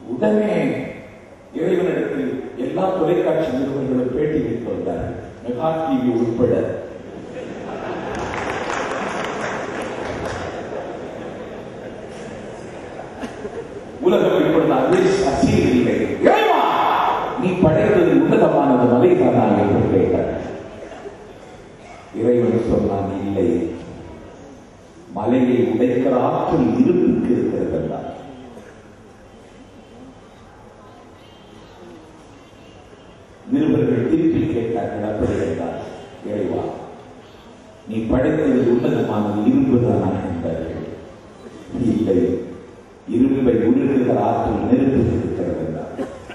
உடனே இறைவனிடத்தில் எல்லா தொலைக்காட்சி நிறுவனங்களும் பேட்டி வைத்து வந்தார்கள் மெகா டிவி உட்பட உலகம் இப்பொழுது அதே அசீர் இல்லை இறைவா நீ படைத்தது உன்னதமானது மலைதானா என்று கேட்டார் இறைவன் சொன்னான் இல்லை மலையை உடைக்கிற ஆற்றல் இருப்புக்கு இருக்கிறது என்றார் நிருபர்கள் திருப்பி கேட்டார்கள் அப்படி என்றார் இறைவா நீ படைத்தது உன்னதமானது இரும்புதானா என்றார்கள் இல்லை இரும்பை உருகுகிற ஆற்றல் நெருப்பு இருக்கிறது என்றார்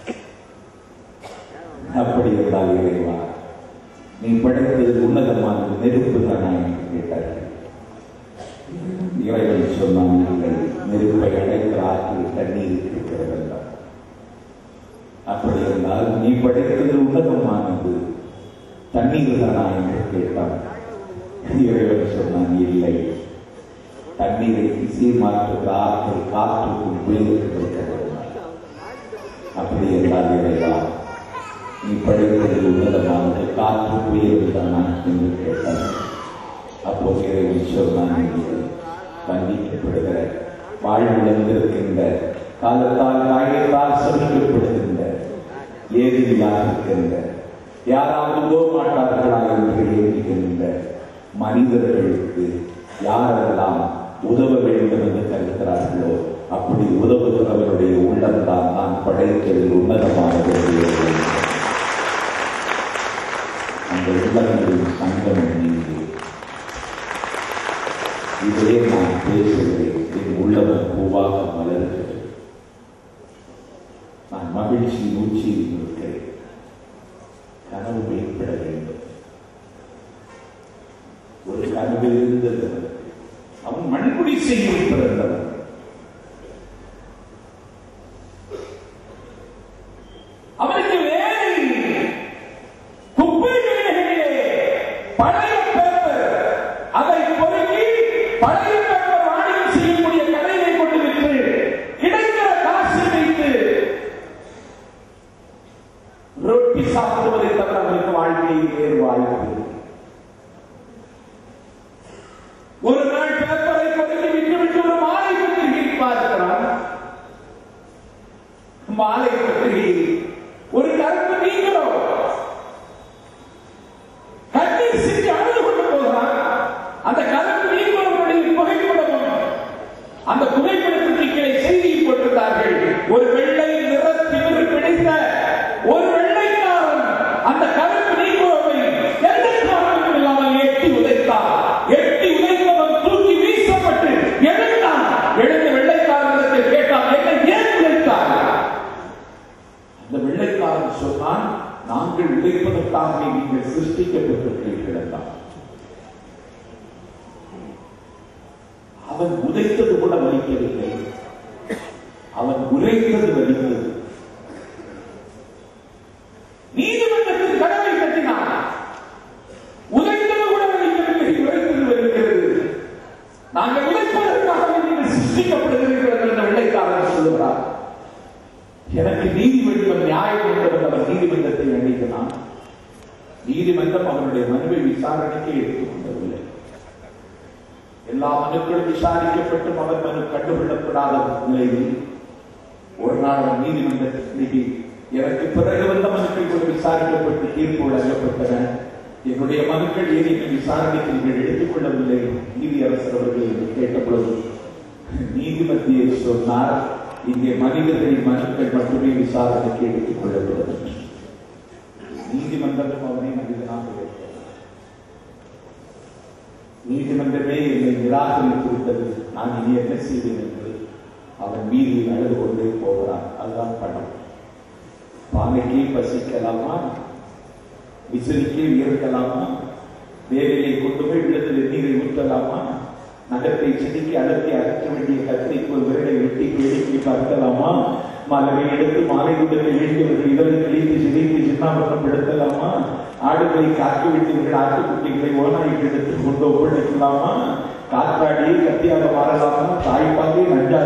அப்படி என்றால் இறைவா நீ படைத்தது உன்னதமானது நெருப்பு தானா என்று கேட்டார்கள் இறைவன் சொன்னான் இல்லை நெருப்பை அடைக்கிற ஆற்றல் தண்ணீருக்கு இருக்கிறது என்றார் அப்படி இருந்தால் நீ படைத்தது உன்னதமானது தண்ணீர் தானா என்று கேட்டான் இறைவன் சொன்னான் இல்லை தண்ணீரை திசை மாற்றுகிற ஆற்றல் காற்றுக்கும் புயலுக்கு இருக்கிறது அப்படி என்றால் இறைவா நீ படைத்தது உன்னதமானது காற்று புயல் தானா என்று கேட்டான் அப்போது இறைவன் சொன்னான் இல்லை வந்திக்கப்படுகிற வாழ்விழந்திருக்கின்ற காலத்தால் காயத்தால் சமிக்கப்படுகின்ற ஏதியாக இருக்கின்ற யாராவது உதவ மாட்டார்களா என்று ஏற்றுகின்ற மனிதர்களுக்கு யாரெல்லாம் உதவ வேண்டும் என்று கருதுகிறார்களோ அப்படி உதவுகிறவருடைய உள்ளம்தான் நான் படைத்ததில் உன்னதமானது என்று எழுதுகிறேன். அந்த உள்ளங்களின் சங்கமம் நீங்கி இதே நான் பேசுகிறேன் என் உள்ளமும் பூவாக மலர்கிறது நான் மகிழ்ச்சி மூச்சியில் இருக்கிறேன் கனவு வெளிப்பட வேண்டும் ஒரு கனவு இருந்தது அவனுக்கு. அவன் மண்குடி செய்ய பிறந்தவன் அவனுக்கு வேலை குப்பை மேடைகளிலே பழைய பேப்பர் அதை பொறுக்கி பழைய பேப்பர் வாணிகம் செய்யக்கூடிய கடையை கொண்டு விற்று கிடைக்கிற காசை வைத்து ரொட்டி சாப்பிடுவதை தவிர அவனுக்கு வாழ்க்கையில் வேறு வாய்ப்பு இல்லை. ஒரு நாள் பேப்பரை பொறுக்கி விட்டு விட்டு ஒரு மாலை பத்திரிகை பார்க்கிறான் மாலை பத்திரிகையில் ஒரு கருப்பு நீங்களோ கண்ணீர் சிந்தி அழுது கொண்டு போகிறான் அந்த கருப்பு நீங்களுடைய புகைப்படம் அந்த புகைப்படத்திற்கு கீழே செய்தியில் போட்டிருந்தார்கள் ஒரு வெள்ளை நிற திமிரு பிடித்த ஒரு வெள்ளைக்காரன் அந்த கருப்பு நீக்குறவை எந்த காரணமும் இல்லாமல் எட்டி உதைத்தான் எட்டி உதைத்தவன் தூக்கி வீசப்பட்டு எழுந்தான் எழுந்து வெள்ளைக்காரனிடத்தில் கேட்டான் என்னை ஏன் உதைத்தான் அந்த வெள்ளைக்காரன் சொன்னான் நாங்கள் உழைப்பதற்காக நீங்கள் சிருஷ்டிக்கப்பட்டிருக்கிறீர்கள் என்றான் அவன் உதைத்தது கூட வலிக்கவில்லை அவன் உரைத்தது வலித்தது நீதிமன்றத்தில் கதவை கட்டினான் உதைத்தது கூட வலிக்கவில்லை உரைத்தது வலிக்கிறது நாங்கள் உழைப்பதற்காக நீங்கள் சிருஷ்டிக்கப்படுகிறீர்கள் என்ற வெள்ளைக்காரன் சொல்லுகிறார் எனக்கு நீதிமன்றம் நியாயம் என்பவர் அவர் நீதிமன்றத்தை அழைக்கிறான் நீதிமன்றம் அவருடைய மனுவை விசாரணைக்கு எடுத்துக்கொள்ளவில்லை எல்லா மனுக்களும் விசாரிக்கப்பட்டும் அவர் மனு கண்டுகொள்ளப்படாத நிலையில் ஒரு நாள் அவர் நீதிமன்றத்தில் எனக்கு பிறகு வந்த மனுக்கள் கூட விசாரிக்கப்பட்டு தீர்ப்பு வழங்கப்பட்டன என்னுடைய மனுக்கள் ஏன் இன்னும் விசாரணைக்கு நீங்கள் எடுத்துக்கொள்ளவில்லை நீதியரசர் அவர்கள் என்று கேட்டபொழுது நீதிமன்றியை சொன்னார் இங்கே மனிதர்களின் மனுக்கள் மட்டுமே விசாரணைக்கு எடுத்துக் கொள்ளப்படுவது நீதிமன்றமும் அவனை மனிதனாக வைத்தது நீதிமன்றமே என்னை நிராகரித்து விட்டது நான் இனி என்ன செய்வேன் என்று அவன் வீதியில் அழுது கொண்டே போகிறான் அதுதான் படம் பானைக்கே பசிக்கலாமா விசிறிக்கே உயர்த்தலாமா வேலையை கொண்டு போய் இடத்தில் நீரை ஊற்றலாமா நகத்தை செடிக்கு அடர்த்தி அகற்ற வேண்டிய கத்திரிக்கு ஒரு விரலை வெட்டி வேடிக்கை பார்க்கலாமா மலரை எடுத்து மாலை உடலை வேண்டியவர்கள் இதழை கிழித்து சிதைத்து சின்னாபரம் எடுக்கலாமா ஆடுகளை காக்க வேண்டியவர்கள் ஆட்டுக்குட்டிகளை ஓனாய்க்கு எடுத்து கொண்டு ஒப்படைக்கலாமா காற்றாடியை கத்தியாக மாறலாமா தாய்ப்பாகை நஞ்சா